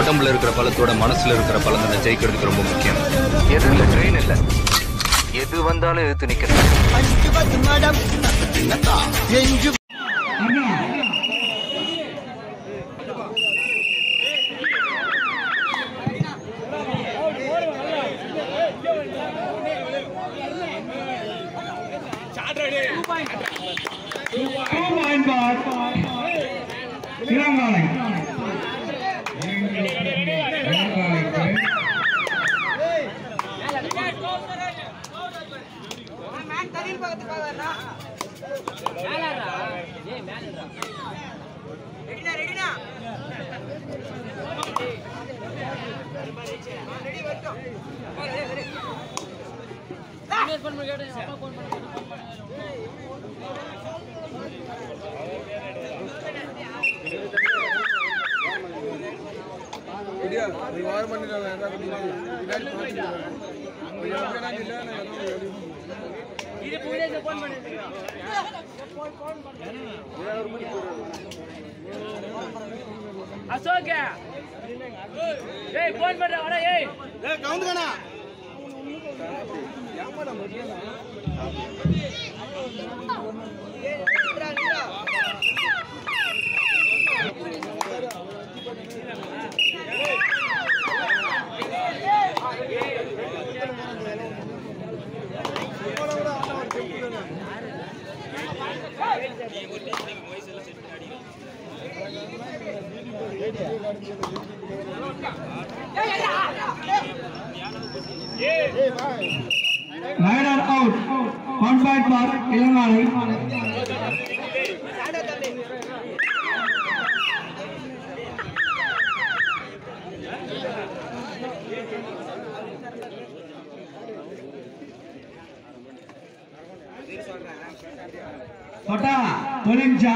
உடம்புல இருக்கிற பலத்தோட மனசுல இருக்கிற பலம் தான் ஜெயிக்கிறதுக்கு ரொம்ப முக்கியம் எது இல்ல ட்ரெயின் இல்ல எது வந்தாலும் எதிர்த்து நிக்கிறது இளங்காலை அசோக் ஏய் போன் பண்ற வாடா ஏய் raider out one point for இளங்காலை தொட்டா தொழிஞ்சா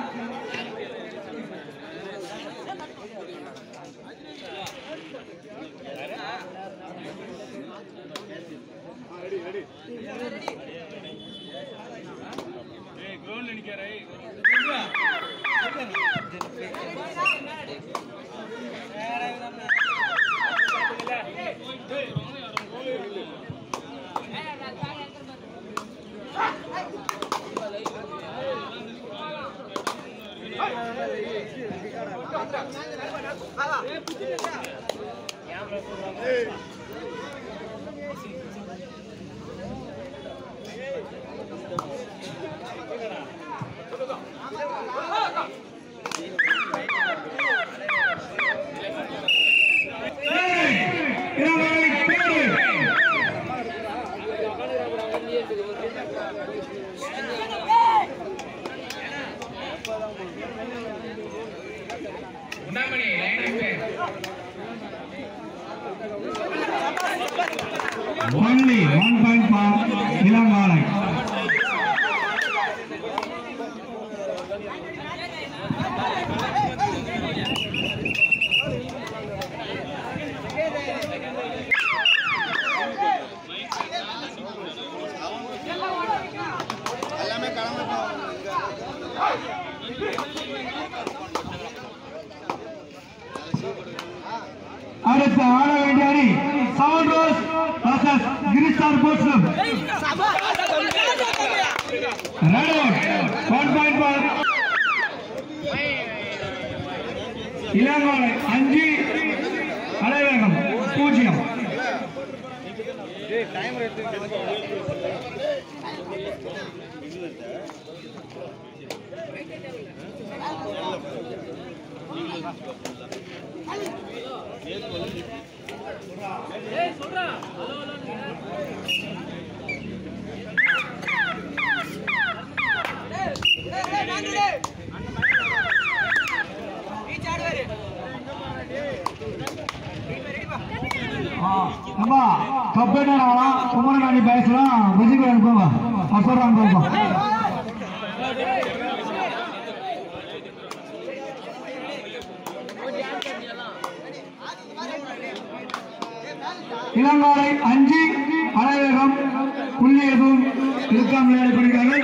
இளங்காலை பேரு Only one point for இளங்காலை அடுத்து ஆட வேண்டிய அணி செவன் ரோஸ் வர்சஸ் கிரிஸ்டார் போஸ்லம் raid out one point for இளங்கோலை அஞ்சு அலைவேகம் பூஜ்ஜியம் ஏய் சொல்றா அம்மா கப்பேட்டா குமரநாணி பேசலாம் விஜய் அனுப்புங்க அப்புறம் அனுப்புங்க இளங்காலை அஞ்சு அலைவேகம் புள்ளி எதுவும் இருக்காமல் விளையாடப்படுகிறார்கள்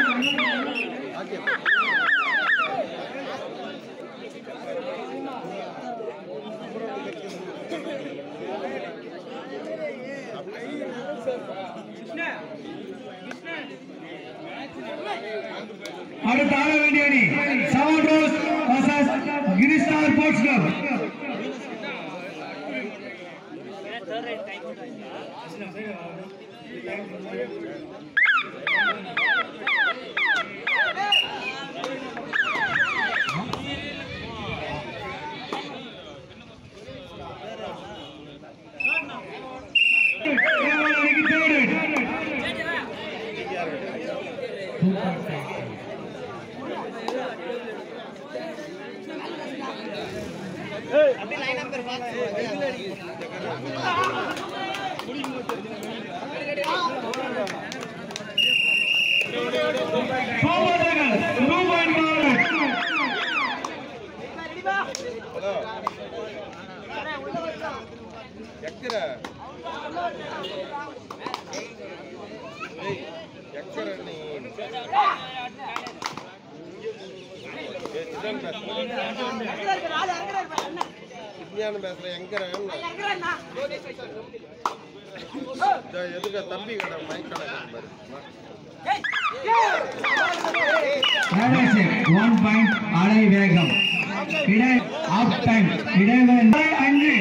அடுத்த ஆட வேண்டிய அணி செவன் ரோஸ் வர்சஸ் கிரிஸ்டார் ஸ்போர்ட்ஸ் கிளப் கேவல அணிக்கு தேர்ட் சோமதர்கள் ரூபாய் ಎಕ್ಕರ ಎಕ್ಕರ ನೀನು விஞ்ஞானம் பேசுற எங்க எதுக்கு தம்பி கடை மைக் கடை பாரு ஒன் பாயிண்ட் அலை வேகம் இடை ஆஃப் டைம் இடைவேளை அஞ்சு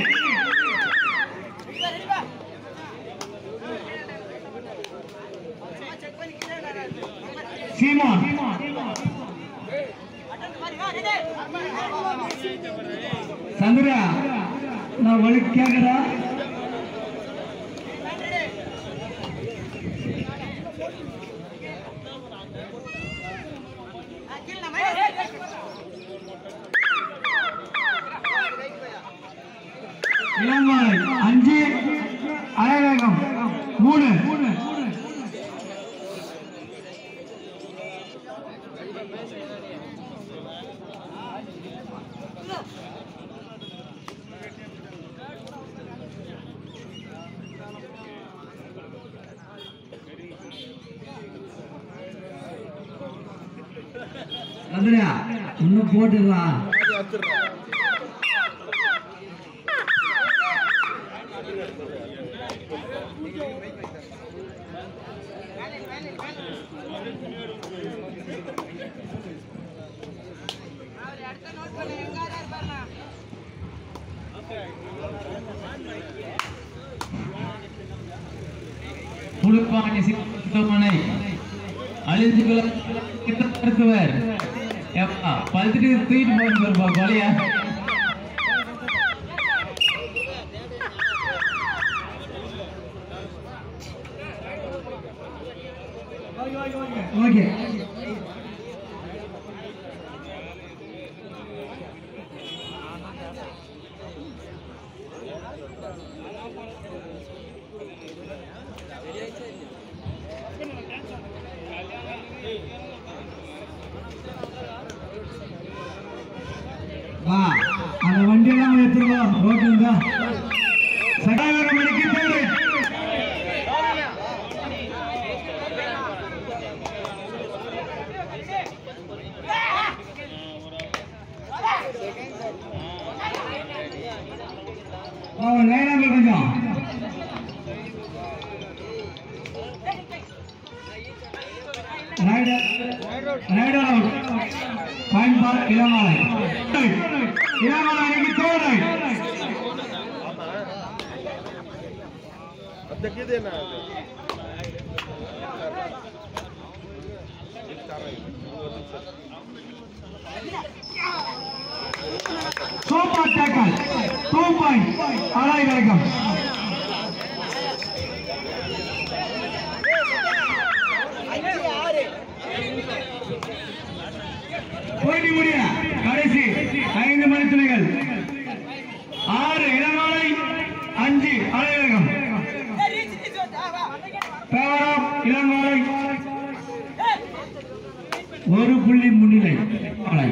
சீமான் சந்திரா நான் ஒளி கேக்குறா இளங்காலை அஞ்சு அலைவேகம் மூணு சந்திரா இன்னும் போட்டுடலாம் அது அத்துடுறேன் புழுப்பாணி சித்தமனை அழிஞ்சுக்குள்ள மருத்துவர் எப்பா பழுத்துட்டு தூக்கிட்டு போய் வருப்பா கொலையா ஓகே வா அந்த வண்டியெல்லாம் எடுத்துருவா ரோட்ல இருந்தா சகாவரம் மணிக்கு தேவை அவன் லைனாக கொஞ்சம் raider raider out point for இளமாலை இளமாலை அணிக்கு தேர்ட் ரைட் ಅದಕ್ಕಿದೇನ ಅದು சூப்பர் டேக்கல் டூ பாயிண்ட் அலாய் வேகம் போட்டி முடிய கடைசி ஐந்து மணி துணிகள் ஆறு இளமாலை அஞ்சு அலைவேகம் பேவராப் இளமாலை ஒரு புள்ளி முன்னிலை அலை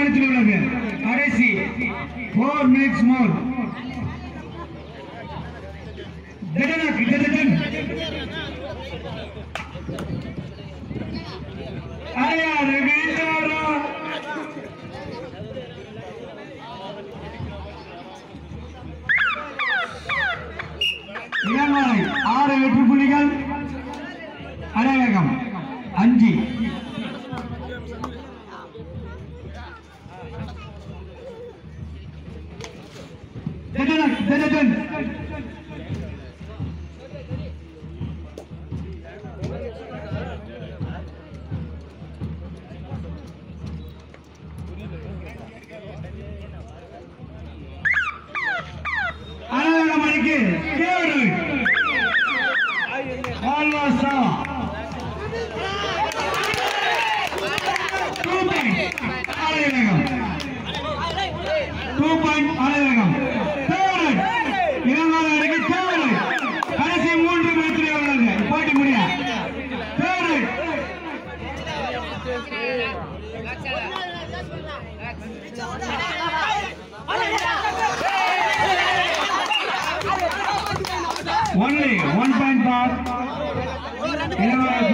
மணித்தில் உள்ளது கடைசி four minutes more Jagannath Jagan Adyar வீட்டாரா இளமாலை ஆறு வெற்றி புள்ளிகள் அடையகம் அஞ்சு ஜெகநாத் ஜெகன் அடையாளம் மணிக்கு கேடு ஆல்வாஸ் டூ பாயிண்ட் அலைவேகம் டூ பாயிண்ட் அலைவேகம் தேர்டு இரண்டாவது அடிக்கு தேர்டு கடைசி மூன்று மேட்சில் உள்ளது போட்டி முடிய third only one point for இரண்டாவது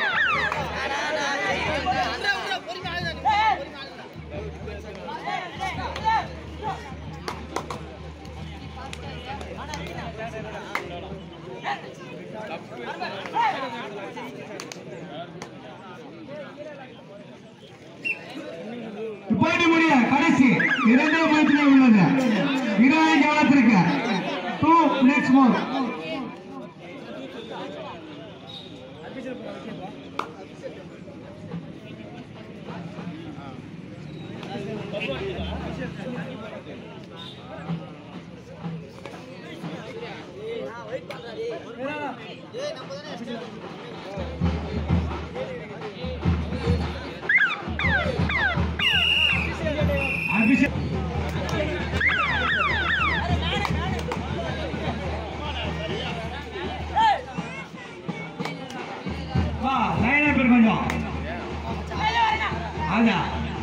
போட்டி முடிய கடைசி இரண்டாம் மேட்சில் உள்ளது இருபது கவனத்திற்கு டூ மினிட்ஸ் மோர் அபிஷேக் வா லைனா பேர் கொஞ்சம் ஆஜா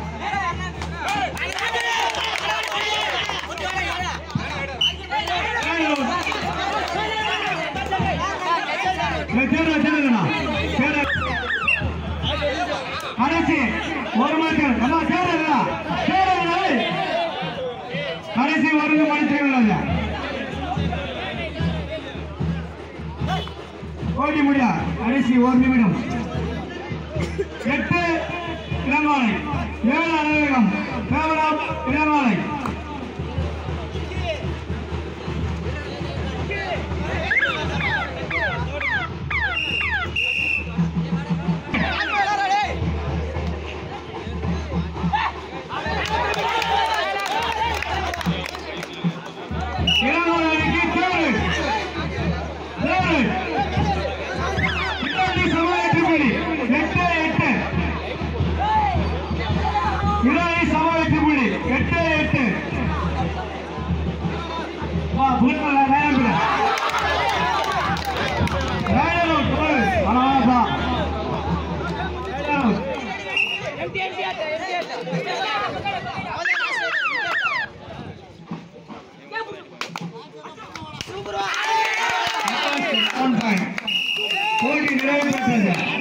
கடைசி ஒரு மாதம் நம்ம சேரல சேரல கடைசி ஒரு மணிக்கு உள்ளது ஓடி முடியா கடைசி ஒரு நிமிடம் எட்டு இளமாலை ஏழு அலுவலகம் கேவலம் இளமாலை இளமாலைக்கு கேளு ஏழு இன்னொரு சமாளித்து புள்ளி எட்டு எட்டு இராணி சமாளித்து புள்ளி எட்டு எட்டு வா புல்லா நயம்புல நயனோ தோல் அழகா போட்டி நிறைவு பெற்றது